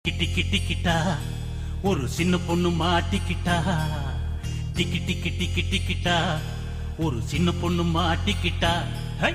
கிட்டி கிட்டி கிட்டா ஒரு சின்ன பொண்ணு மாட்டிக்கிட்டா டிக்கி டிக்கி டிக்கி டிக்கிட்டா ஒரு சின்ன பொண்ணு மாட்டிக்கிட்டா ஹை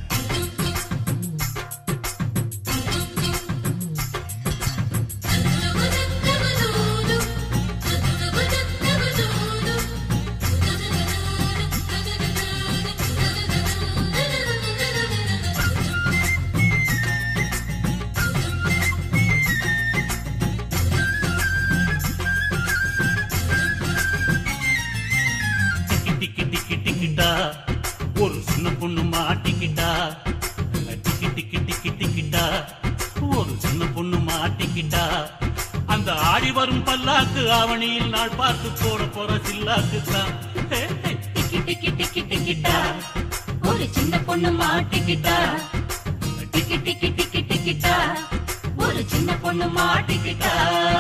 டிக்கி டிக்கி டிக்கி டிக்கிட்டா ஒரு சின்ன பொண்ணு மாட்டிக்கிட்டா டிக்கி டிக்கி டிக்கி டிக்கிட்டா ஒரு சின்ன பொண்ணு மாட்டிக்கிட்டா அந்த ஆடி வரும் பல்லாக்கு ஆவணியில் நாள் பார்த்து போட போற சில்லாக்கு தான் ஹே, ஹே. டிக்கி டிக்கி டிக்கி டிக்கிட்டா ஒரு சின்ன பொண்ணு மாட்டிக்கிட்டா டிக்கி டிக்கி டிக்கி டிக்கிட்டா ஒரு சின்ன பொண்ணு மாட்டிக்கிட்டா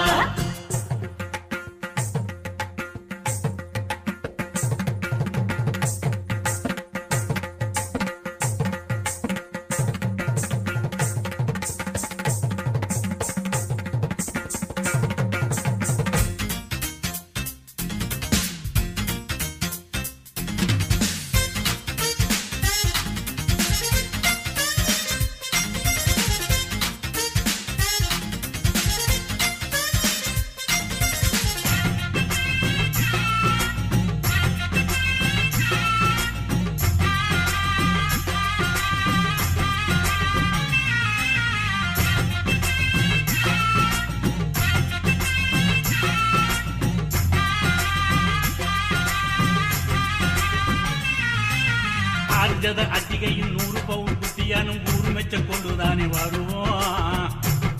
ஆர்ஜத அட்டிகையும் நூறு பவுன் குட்டியானும் ஊரு மெச்ச கொண்டுதானே வருவோம்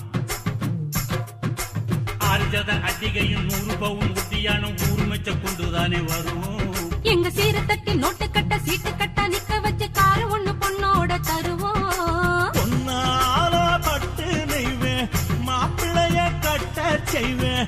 ஆர்ஜத அட்டிகையும் நூறு பவுன் குட்டியானும் ஊரு மெச்ச கொண்டுதானே வருவோம் எங்க சீர தட்டி நோட்டு கட்ட சீட்டு கட்ட நிக்க வச்சு காரு ஒண்ணு பொண்ணோட தருவோம் பொன்னால பட்டு நெய்வேன் மாப்பிள்ளைய கட்ட செய்வேன்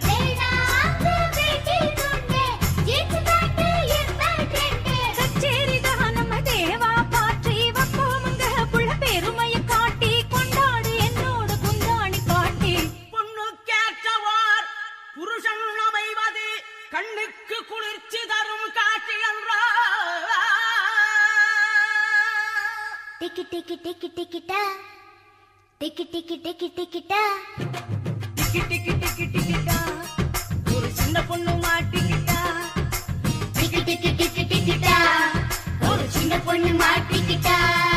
கச்சேரிதான் நம்ம தேவா பாற்றி வப்போமுங்க புள்ள பெருமைய காட்டி கொண்டாடு என்னோட குந்தாணி பாட்டி பொண்ணு கேட்டவார் புருஷன் அமைவது கண்ணுக்கு குளிர்ச்சி தரும் காட்சி என்றார் டிக்கி டிக்கி டிக்கி டிக்கிட்டா டிக்கி டிக்கி டிக்கி டிக்கிட்டா டிக்கி டிக்கி டிக்கி டிக்கிட்டா ஒரு சின்ன பொண்ணு மாட்டிக்கிட்டா டிக்கி டிக்கி டிக்கி டிக்கிட்டா ஒரு சின்ன பொண்ணு மாட்டிக்கிட்டா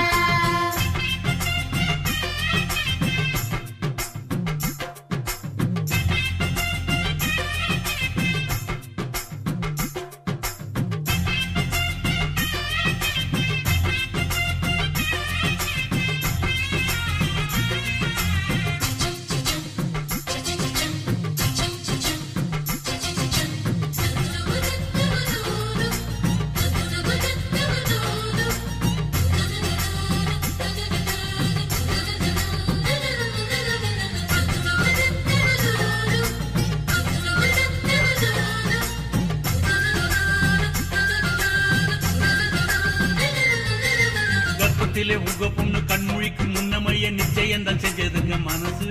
கர்ப்பத்திலே உங்க பொண்ணு கண்மொழிக்கு முன்னமைய நிச்சயம்தான் செஞ்சதுங்க மனசு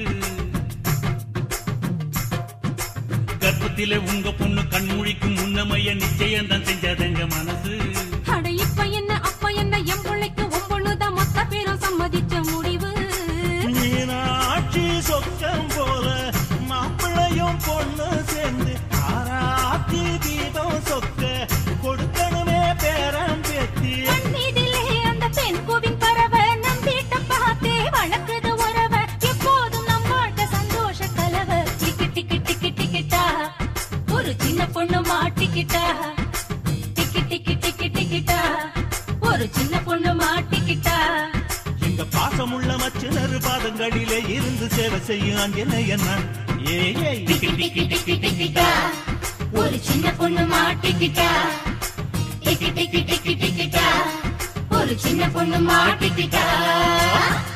கர்ப்பத்திலே உங்க பொண்ணு கண்மொழிக்கு முன்னமைய நிச்சயம்தான் செஞ்சதுங்க மனசு அட இப்ப என்ன அப்ப என்ன என் பிள்ளைக்கு உன் பொண்ணுதான் மொத்த பேரும் சம்மதிச்ச முடிவு மீனாட்சி சொக்கம் போல மாப்பிள்ளையும் பொண்ணு சேர்ந்து ஆராத்தி தீபம் சொக்க கொடுக்கணுமே பேரம் பேத்தி கண் மீதிலே அந்த பெண் கோவின் பறவை நம் வீட்டை பார்த்தே வளர்க்குது உறவ எப்போதும் நம் வாழ்க்கை சந்தோஷ கலவ டிக்கி டிக்கி டிக்கி டிக்கிட்டா ஒரு சின்ன பொண்ணு மாட்டிக்கிட்டா டிக்கி டிக்கி டிக்கி டிக்கிட்டா ஒரு சின்ன பொண்ணு மாட்டிக்கிட்டா எங்க பாசமுள்ள மச்சினர் பாதங்களிலே இருந்து சேவை செய்யும் அஞ்சனையன் நான் ஏ ஏ டிக்கி டிக்கி டிக்கி டிக்கிட்டா ஒரு சின்ன பொண்ணு மாட்டிக்கிட்டா டிக்கி டிக்கி டிக்கி டிக்கிட்டா ஒரு சின்ன பொண்ணு மாட்டிக்கிட்டா